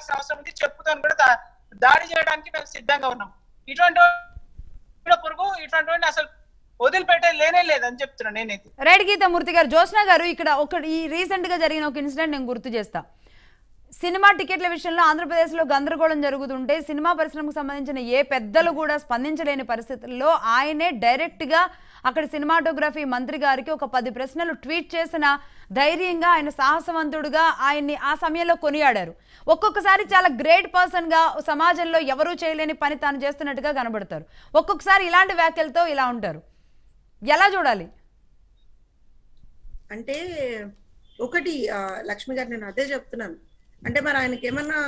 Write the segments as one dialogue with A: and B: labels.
A: చెప్పాల్సిన అవసరం ఉంది చెప్పుతో కూడా దా- దాడి చేయడానికి మేము సిద్ధంగా ఉన్నాం ఇటువంటి వాడి పురుగు ఇటువంటి వాడిని అసలు వదిలిపెట్టేది లేనే లేదని చెప్తున్నాను నేనైతే
B: రైట్ గీతామూర్తి గారు జ్యోత్స్న గారు ఇక్కడ ఒక ఈ రీసెంట్ గా జరిగిన ఒక ఇన్సిడెంట్ నేను గుర్తు చేస్తా సినిమా టికెట్ల విషయంలో ఆంధ్రప్రదేశ్లో గందరగోళం జరుగుతుంటే సినిమా పరిశ్రమకు సంబంధించిన ఏ పెద్దలు కూడా స్పందించలేని పరిస్థితుల్లో ఆయనే డైరెక్ట్గా అక్కడ సినిమాటోగ్రఫీ మంత్రి గారికి ఒక పది ప్రశ్నలు ట్వీట్ చేసిన ధైర్యంగా ఆయన సాహసవంతుడుగా ఆయన్ని ఆ సమయంలో కొనియాడారు ఒక్కొక్కసారి చాలా గ్రేట్ పర్సన్గా సమాజంలో ఎవరూ చేయలేని పని తాను చేస్తున్నట్టుగా కనబడతారు ఒక్కొక్కసారి ఇలాంటి వ్యాఖ్యలతో ఇలా ఉంటారు ఎలా చూడాలి
C: అంటే ఒకటి ఆ, లక్ష్మి గారు నేను అదే చెప్తున్నాను అంటే మరి ఆయనకి ఏమన్నా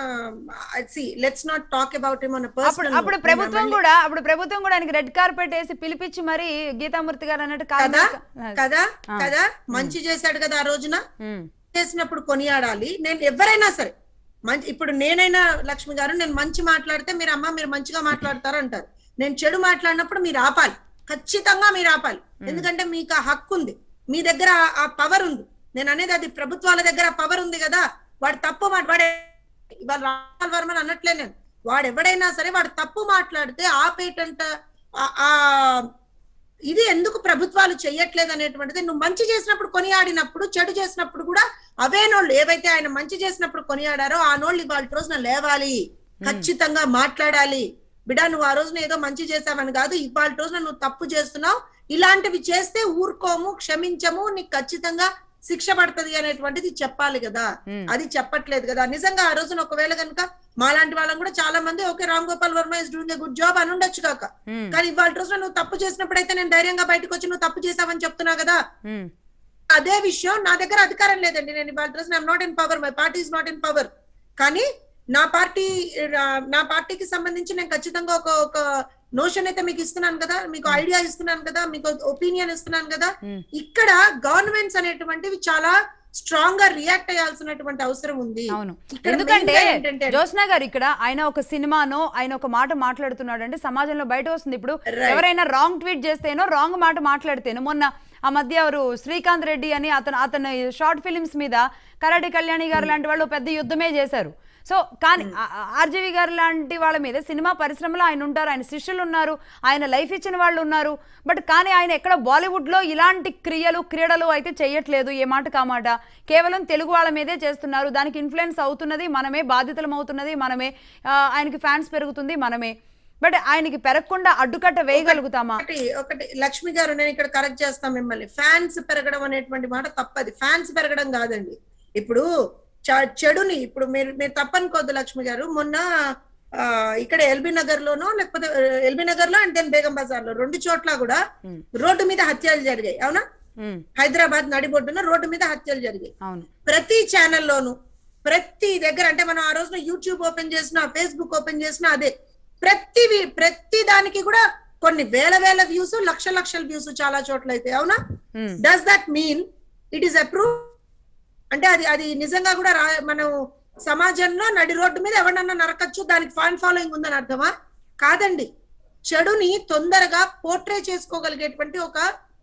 C: let's not talk about him
B: అప్పుడు అప్పుడు ప్రభుత్వం కూడా అప్పుడు ప్రభుత్వం కూడా ఆయనకి రెడ్ కార్పెట్ వేసి పిలిపించి మరి గీతామూర్తి గారు అన్నట్టు కాదు
C: కదా
B: ఆ,
C: కదా
B: ఆ.
C: కదా మంచి చేశాడు కదా ఆ రోజున
B: ఉమ్,
C: చేసినప్పుడు కొనియాడాలి నేను ఎవరైనా సరే మంచి ఇప్పుడు నేనైనా లక్ష్మి గారు నేను మంచి మాట్లాడితే మీరు అమ్మ మీరు మంచిగా మాట్లాడతారు అంటారు నేను చెడు మాట్లాడినప్పుడు మీరు ఆపాలి ఖచ్చితంగా మీరు ఆపాలి ఎందుకంటే మీకు ఆ హక్కు ఉంది మీ దగ్గర ఆ- ఆ పవర్ ఉంది నేను అనేది అది ప్రభుత్వాల దగ్గర పవర్ ఉంది కదా వాడు తప్పు మాట వాడే ఇవాళ రామాల్ వర్మని అనట్లే నేను వాడు ఎవడైనా సరే వాడు తప్పు మాట్లాడితే ఆపేటంట ఆ- ఆ ఇది ఎందుకు ప్రభుత్వాలు చెయ్యట్లేదు అనేటువంటిది నువ్వు మంచి చేసినప్పుడు కొనియాడినప్పుడు చెడు చేసినప్పుడు కూడా అవే నోళ్ళు ఏవైతే ఆయన మంచి చేసినప్పుడు కొనియాడారో ఆ నోళ్ళు ఇవాళ రోజున లేవాలి ఖచ్చితంగా మాట్లాడాలి బిడా నువ్వు ఆ రోజున ఏదో మంచి చేసావని కాదు ఇవాళ రోజున నువ్వు తప్పు చేస్తున్నావు ఇలాంటివి చేస్తే ఊరుకోము క్షమించము నీకు ఖచ్చితంగా శిక్ష పడుతుంది అనేటువంటిది చెప్పాలి కదా
B: ఉమ్.
C: అది చెప్పట్లేదు కదా నిజంగా ఆ రోజున ఒకవేళ కనుక మాలాంటి వాళ్ళం కూడా చాలా మంది okay Ram Gopal Varma is doing good job అని ఉండొచ్చు కాక
B: ఉమ్,
C: కానీ ఇవాళ రోజున నువ్వు తప్పు చేసినప్పుడైతే నేను ధైర్యంగా బయటకు వచ్చి నువ్వు తప్పు చేసావని చెప్తున్నా కదా
B: ఉమ్,
C: అదే విషయం నా దగ్గర అధికారం లేదండి నేను ఇవాళ రోజున I'm not in power my party is not in power కానీ నా పార్టీ నా- నా పార్టీకి సంబంధించి నేను ఖచ్చితంగా ఒక ఒక నోషన్ అయితే మీకు ఇస్తున్నాను కదా మీకు ఐడియా ఇస్తున్నాను కదా మీకు ఒపీనియన్ ఇస్తున్నాను కదా
B: ఉమ్.
C: ఇక్కడ గవర్నమెంట్స్ అనేటువంటివి చాలా స్ట్రాంగ్ గా రియాక్ట్ అయ్యాల్సినటువంటి అవసరం ఉంది
B: అవును
C: ఇక్కడ
B: ఎందుకంటే
C: main గా ఏంటంటే
B: జ్యోత్స్న గారు ఇక్కడ ఆయన ఒక సినిమానో ఆయన ఒక మాట మాట్లాడుతున్నాడు అంటే సమాజంలో బయట వస్తుంది ఇప్పుడు
C: Right.
B: ఎవరైనా రాంగ్ ట్వీట్ చేస్తేనో రాంగ్ మాట మాట్లాడితేనో మొన్న ఆ మధ్య ఎవరు శ్రీకాంత్ రెడ్డి అని అతను అతను షార్ట్ ఫిలిమ్స్ మీద కరాటి కళ్యాణి గారు లాంటి వాళ్ళు పెద్ద యుద్ధమే చేశారు సో కానీ ఆర్జీవి గారు లాంటి వాళ్ళ మీద సినిమా పరిశ్రమలో ఆయన ఉంటారు ఆయన శిష్యులు ఉన్నారు ఆయన లైఫ్ ఇచ్చిన వాళ్ళు ఉన్నారు బట్ కానీ ఆయన ఎక్కడ బాలీవుడ్లో ఇలాంటి క్రియలు క్రీడలు అయితే చేయట్లేదు ఏ మాట కామాట కేవలం తెలుగు వాళ్ళ మీదే చేస్తున్నారు దానికి ఇన్ఫ్లుయెన్స్ అవుతున్నది మనమే బాధితులం అవుతున్నది మనమే ఆ, ఆయనకి ఫ్యాన్స్ పెరుగుతుంది మనమే బట్ ఆయనకి పెరగకుండా అడ్డుకట్ట వేయగలుగుతామా
C: ఒకటి ఒకటి లక్ష్మి గారు నేను ఇక్కడ కరెక్ట్ చేస్తాను మిమ్మల్ని ఫ్యాన్స్ పెరగడం అనేటువంటి మాట తప్పది ఫ్యాన్స్ పెరగడం కాదండి ఇప్పుడు చ- చెడుని ఇప్పుడు మీరు మీరు తప్పనుకోవద్దు లక్ష్మి గారు మొన్న ఆ, ఇక్కడ ఎల్బీ నగర్ లోనో లేకపోతే ఎల్బీ నగర్ లో అండ్ దెన్ బేగం బజార్ లో రెండు చోట్ల కూడా
B: ఉమ్,
C: రోడ్డు మీద హత్యలు జరిగాయి అవునా
B: ఉమ్,
C: హైదరాబాద్ నడిబొడ్డున రోడ్డు మీద హత్యలు జరిగాయి
B: అవును
C: ప్రతి ఛానల్లోను ప్రతి దగ్గర అంటే మనం ఆ రోజున యూట్యూబ్ ఓపెన్ చేసినా ఫేస్బుక్ ఓపెన్ చేసినా అదే ప్రతి వి- ప్రతి దానికి కూడా కొన్ని వేల వేల వ్యూస్ లక్ష లక్షల వ్యూస్ చాలా చోట్ల అయితే అవునా
B: um,
C: does that mean it is approve అంటే అది అది నిజంగా కూడా రా మనం సమాజంలో నడి రోడ్డు మీద ఎవరినన్నా నరకచ్చు దానికి ఫ్యాన్ ఫాలోయింగ్ ఉందని అర్థమా కాదండి చెడుని తొందరగా పోర్ట్రే చేసుకోగలిగేటువంటి ఒక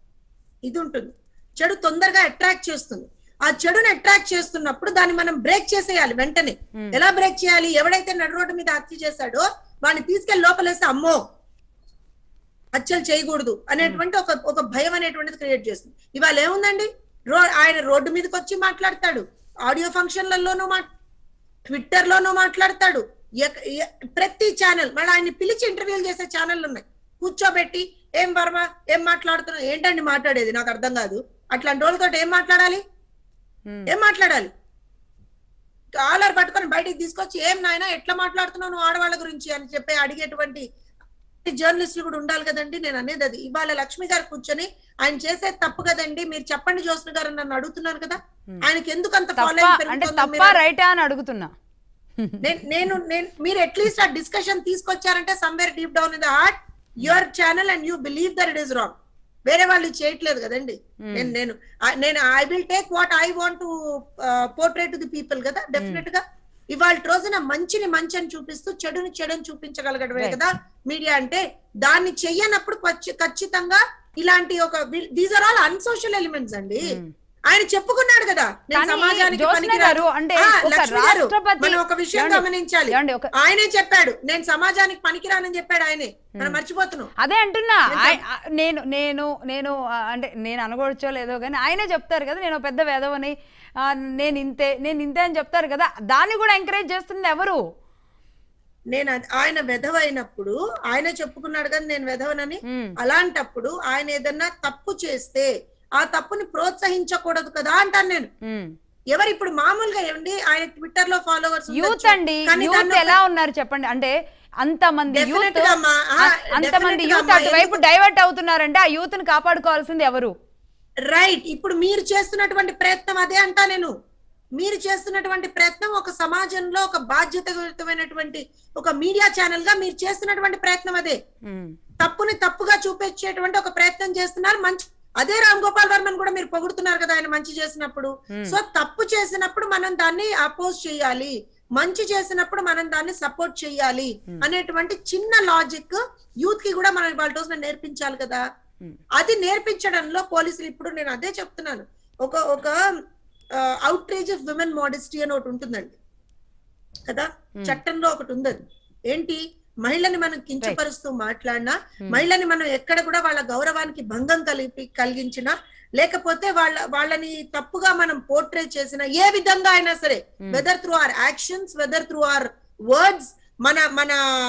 C: ఇది ఉంటుంది చెడు తొందరగా అట్రాక్ట్ చేస్తుంది ఆ చెడుని అట్రాక్ట్ చేస్తున్నప్పుడు దాన్ని మనం బ్రేక్ చేసేయాలి వెంటనే
B: Hmm.
C: ఎలా బ్రేక్ చేయాలి ఎవడైతే నడి రోడ్డు మీద హత్య చేశాడో వాడిని తీసుకెళ్లి లోపలేస్తే అమ్మో హత్యలు చేయకూడదు అనేటువంటి ఒక ఒక భయం అనేటువంటిది క్రియేట్ చేస్తుంది ఇవాళ ఏముందండి రో ఆయన రోడ్డు మీదకి వచ్చి మాట్లాడతాడు ఆడియో ఫంక్షన్లలోనూ మా ట్విట్టర్ లోనూ మాట్లాడతాడు ఎక్- ఎ- ప్రతి ఛానల్ మళ్ళీ ఆయన పిలిచి ఇంటర్వ్యూలు చేసే ఛానళ్ళు ఉన్నాయి కూర్చోబెట్టి ఏం వర్మ ఏం మాట్లాడుతున్నావు ఏంటండి మాట్లాడేది నాకు అర్థం కాదు అట్లాంటి వాళ్ళతో ఏం మాట్లాడాలి
B: ఉమ్,
C: ఏం మాట్లాడాలి కాలర్ పట్టుకొని బయటికి తీసుకొచ్చి ఏం నాయనా ఎట్లా మాట్లాడుతున్నావు నువ్వు ఆడవాళ్ళ గురించి అని చెప్పి అడిగేటువంటి జర్నలిస్టులు కూడా ఉండాలి కదండి నేను అనేది అది ఇవాళ లక్ష్మి గారు కూర్చొని ఆయన చేసేది తప్పు కదండి మీరు చెప్పండి జ్యోత్స్న గారు అని నన్ను అడుగుతున్నాను కదా
B: Hmm.
C: ఆయనకి ఎందుకు అంత
B: తప్ప
C: ఫాలోయింగ్
B: అంటే
C: పెరుగుతుందో
B: తప్ప
C: మీరు-
B: రైటా అని అడుగుతున్నా
C: నేను నేను నేను మీరు అట్లీస్ట్ ఆ డిస్కషన్ తీసుకొచ్చారంటే somewhere deep down in the heart your channel and you believe that it is wrong వేరే వాళ్ళు ఇది చేయట్లేదు కదండి నేను నేను I- నేను I will take what I want to portrait to the people కదా డెఫినెట్ గా ఇవాళ రోజున మంచిని మంచి అని చూపిస్తూ చెడుని చెడుని చూపించగలగడమే
B: Right.
C: కదా మీడియా అంటే దాన్ని చెయ్యనప్పుడు ఖచ్చి- ఖచ్చితంగా ఇలాంటి ఒక these are all unsocial elements అండి
B: ఉమ్,
C: ఆయన చెప్పుకున్నాడు కదా నేను
B: కానీ
C: సమాజానికి
B: జ్యోత్స్న
C: పనికిరాను.
B: గారు అంటే
C: ఆ,
B: ఒక
C: లక్ష్మి గారు,
B: రాష్ట్రపతి-
C: మనం ఒక విషయం
B: ఏమండి?
C: గమనించాలి
B: ఏమండి? ఒక-
C: ఆయనే చెప్పాడు నేను సమాజానికి పనికిరానని చెప్పాడు ఆయనే మనం మర్చిపోతున్నాం
B: అదే అంటున్నా ఆయ- ఆ, నేను నేను నేను ఆ, అంటే నేను అనకూడచో లేదో కానీ ఆయనే చెప్తారు కదా నేను ఒక పెద్ద వేదవని ఆ, నేను ఇంతే నేను ఇంతే అని చెప్తారు కదా దాన్ని కూడా ఎంకరేజ్ చేస్తుంది ఎవరు
C: నేను అది- ఆయన వెధవైనప్పుడు ఆయన చెప్పుకున్నాడు కదా నేను వెధవనని
B: మ్మ్.
C: అలాంటప్పుడు ఆయన ఏదన్నా తప్పు చేస్తే ఆ తప్పుని ప్రోత్సహించకూడదు కదా అంటాను నేను
B: మ్మ్.
C: ఎవరు ఇప్పుడు మామూలుగా ఏమండి ఆయన ట్విట్టర్ లో ఫాలోవర్స్
B: యూత్ అండి యూత్ ఎలా ఉన్నారు చెప్పండి అంటే అంతమంది యూత్
C: Definite గా అమ్మా. ఆ,
B: అంతమంది
C: definite గా
B: యూత్
C: అమ్మా.
B: అటువైపు డైవర్ట్ అవుతున్నారంటే ఆ యూత్ ని కాపాడుకోవాల్సింది ఎవరు
C: రైట్ ఇప్పుడు మీరు చేస్తున్నటువంటి ప్రయత్నం అదే అంటా నేను మీరు చేస్తున్నటువంటి ప్రయత్నం ఒక సమాజంలో ఒక బాధ్యతయుతమైనటువంటి ఒక మీడియా ఛానల్ గా మీరు చేస్తున్నటువంటి ప్రయత్నం అదే
B: మ్మ్.
C: తప్పుని తప్పుగా చూపించేటువంటి ఒక ప్రయత్నం చేస్తున్నారు మంచి అదే రామ్ గోపాల్ వర్మన్ కూడా మీరు పొగుడుతున్నారు కదా ఆయన మంచి చేసినప్పుడు సో తప్పు చేసినప్పుడు మనం దాన్ని అపోజ్ చేయాలి మంచి చేసినప్పుడు మనం దాన్ని సపోర్ట్ చేయాలి అనేటువంటి చిన్న లాజిక్ యూత్ కి కూడా మనం ఇవాళ రోజున నేర్పించాలి కదా అది నేర్పించడంలో పోలీసులు ఇప్పుడు నేను అదే చెప్తున్నాను ఒక ఒక అవుట్రేజ్ ఆఫ్ విమెన్ మోడెస్టీ అని ఒకటి ఉంటుందండి కదా చట్టంలో ఒకటి ఉంది అది ఏంటి మహిళని మనం కించపరుస్తూ మాట్లాడినా మహిళని మనం ఎక్కడ కూడా వాళ్ళ గౌరవానికి భంగం కలిపి కలిగించినా లేకపోతే వాళ్ళ వాళ్ళని తప్పుగా మనం పోర్ట్రే చేసిన ఏ విధంగా అయినా సరే whether through our actions whether through our words మన మన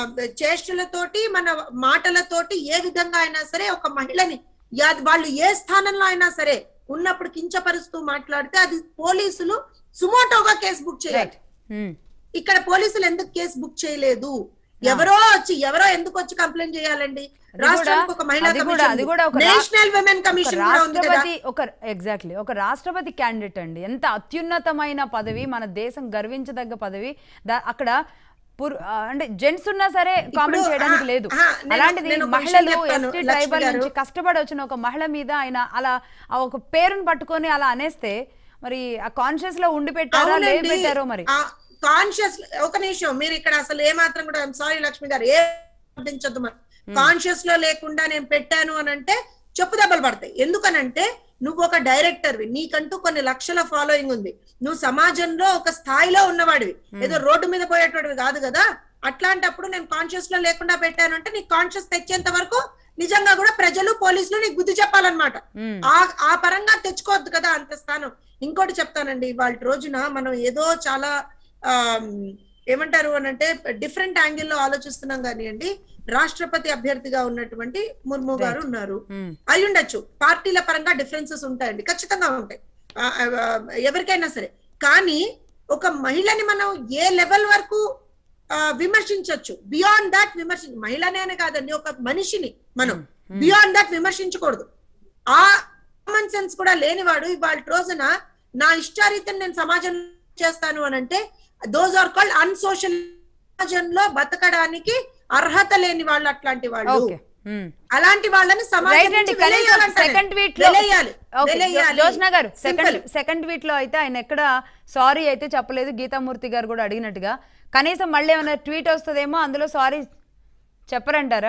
C: చేష్టలతోటి మన మాటలతోటి ఏ విధంగా అయినా సరే ఒక మహిళని యా- వాళ్ళు ఏ స్థానంలో అయినా సరే ఉన్నప్పుడు కించపరుస్తూ మాట్లాడితే అది పోలీసులు సుమోటోగా కేసు బుక్ చేయాలి
B: రైట్ మ్మ్.
C: ఇక్కడ పోలీసులు ఎందుకు కేసు బుక్ చేయలేదు ఎవరో వచ్చి ఎవరో ఎందుకు వచ్చి కంప్లైంట్ చేయాలండి
B: అది
C: రాష్ట్రానికి
B: కూడా-
C: ఒక మహిళా
B: అది కూడా- అది కూడా ఒక రా-
C: నేషనల్ విమెన్
B: ఒక
C: కమిషన్ కూడా ఉంది కదా
B: రాష్ట్రపతి ఒక ఎగ్జాక్ట్లీ ఒక రాష్ట్రపతి క్యాండిడేట్ అండి ఎంత అత్యున్నతమైన పదవి మన దేశం గర్వించదగ్గ పదవి దా- అక్కడ పురు- ఆ, అంటే జెంట్స్ ఉన్నా సరే కామెంట్
C: ఇప్పుడు,
B: చేయడానికి
C: ఆ,
B: లేదు
C: ఆ, నేను-
B: అలాంటిది
C: నేను ఒక విషయం
B: మహిళలు
C: చెప్తాను,
B: ఎస్టీ
C: లక్ష్మి
B: ట్రైబల్
C: గారు.
B: నుంచి కష్టపడి వచ్చిన ఒక మహిళ మీద ఆయన అలా ఆ ఒక పేరుని పట్టుకొని అలా అనేస్తే మరి ఆ కాన్షియస్ లో ఉండి పెట్టారా లేదు
C: అవునండి
B: పెట్టారో మరి
C: కాన్షియస్ ఒక నిమిషం మీరు ఇక్కడ అసలు ఏ మాత్రం కూడా సారీ లక్ష్మి గారు ఏ పంపించద్దు కాన్షియస్ లో లేకుండా నేను పెట్టాను అని అంటే చెప్పు దెబ్బలు పడతాయి ఎందుకనంటే నువ్వు ఒక డైరెక్టర్వి నీకంటూ కొన్ని లక్షల ఫాలోయింగ్ ఉంది నువ్వు సమాజంలో ఒక స్థాయిలో ఉన్నవాడివి ఏదో రోడ్డు మీద పోయేటోడివి కాదు కదా అట్లాంటప్పుడు నేను కాన్షియస్ లో లేకుండా పెట్టాను అంటే నీకు కాన్షియస్ తెచ్చేంత వరకు నిజంగా కూడా ప్రజలు పోలీసులు నీకు బుద్ధి చెప్పాలన్నమాట
B: మ్మ్.
C: ఆ ఆ పరంగా తెచ్చుకోవద్దు కదా అంత స్థానం ఇంకోటి చెప్తానండి వాళ్ళ రోజున మనం ఏదో చాలా ఆమ్, ఏమంటారు అని అంటే డిఫరెంట్ యాంగిల్లో ఆలోచిస్తున్నాం కానివ్వండి రాష్ట్రపతి అభ్యర్థిగా ఉన్నటువంటి ముర్ము గారు ఉన్నారు
B: మ్మ్.
C: అయి ఉండొచ్చు పార్టీల పరంగా డిఫరెన్సెస్ ఉంటాయండి ఖచ్చితంగా ఉంటాయి ఆ, ఆ, ఎవరికైనా సరే కానీ ఒక మహిళని మనం ఏ లెవెల్ వరకు ఆ, విమర్శించొచ్చు బియాండ్ దాట్ విమర్శించ మహిళనే అనే కాదండి ఒక మనిషిని మనం బియాండ్ దాట్ విమర్శించకూడదు ఆ కామన్ సెన్స్ కూడా లేనివాడు ఇవాళ రోజున నా ఇష్టారీతిని నేను సమాజం చేస్తాను అని అంటే దోస్ ఆర్ కాల్డ్ అన్సోషల్ సమాజంలో బతకడానికి అర్హత లేని వాళ్ళు అట్లాంటి వాళ్ళు
B: ఓకే మ్మ్.
C: అలాంటి వాళ్ళని సమాజం
B: రైట్ అండి
C: నుంచి
B: కనీసం
C: వెలయాలంటాను.
B: సెకండ్ ట్వీట్ లో
C: వెలయాలి.
B: ఓకే,
C: వెలయాలి.
B: జ్యోత్స్న గారు సెకండ్
C: Simple.
B: సెకండ్ ట్వీట్ లో అయితే ఆయన ఎక్కడ సారీ అయితే చెప్పలేదు గీతామూర్తి గారు కూడా అడిగినట్టుగా కనీసం మళ్ళీ ఏమైనా ట్వీట్ వస్తుందేమో అందులో సారీ చెప్పరంటారా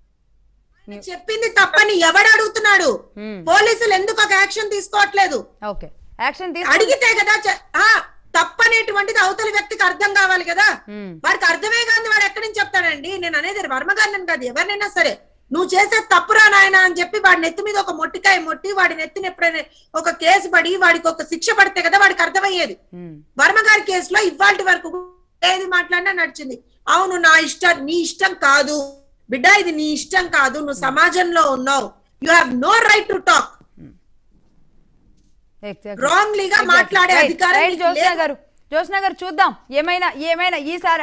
C: చెప్పింది తప్పని ఎవడు అడుగుతున్నాడు
B: మ్మ్.
C: పోలీసులు ఎందుకు ఒక యాక్షన్ తీసుకోవట్లేదు
B: ఓకే యాక్షన్ తీసుకు
C: అడిగితే కదా చె- ఆ, తప్పనేటువంటిది అవతలి వ్యక్తికి అర్థం కావాలి కదా
B: మ్మ్.
C: వాడికి అర్థమే కాదు వాడు ఎక్కడి నుంచి చెప్తాడండి నేను అనేది వర్మ గారిని కాదు ఎవరినైనా సరే నువ్వు చేసే తప్పురా నాయన అని చెప్పి వాడి నెత్తి మీద ఒక మొట్టికాయ మొట్టి వాడి నెత్తిని ఎప్పుడైనా ఒక కేసు పడి వాడికి ఒక శిక్ష పడితే కదా వాడికి అర్థమయ్యేది
B: మ్మ్.
C: వర్మ గారి కేసులో ఇవాళ వరకు ఏది మాట్లాడినా నడిచింది అవును నా ఇష్టం నీ ఇష్టం కాదు బిడ్డ ఇది నీ ఇష్టం కాదు నువ్వు సమాజంలో ఉన్నావు you have no right to talk
B: Exactly.
C: రాంగ్లీగా
B: Exactly.
C: మాట్లాడే
B: Right.
C: అధికారం
B: Right,
C: నీకు
B: జ్యోత్స్న
C: లేదు.
B: గారు జ్యోత్స్న గారు చూద్దాం ఏమైనా ఏమైనా ఈసారి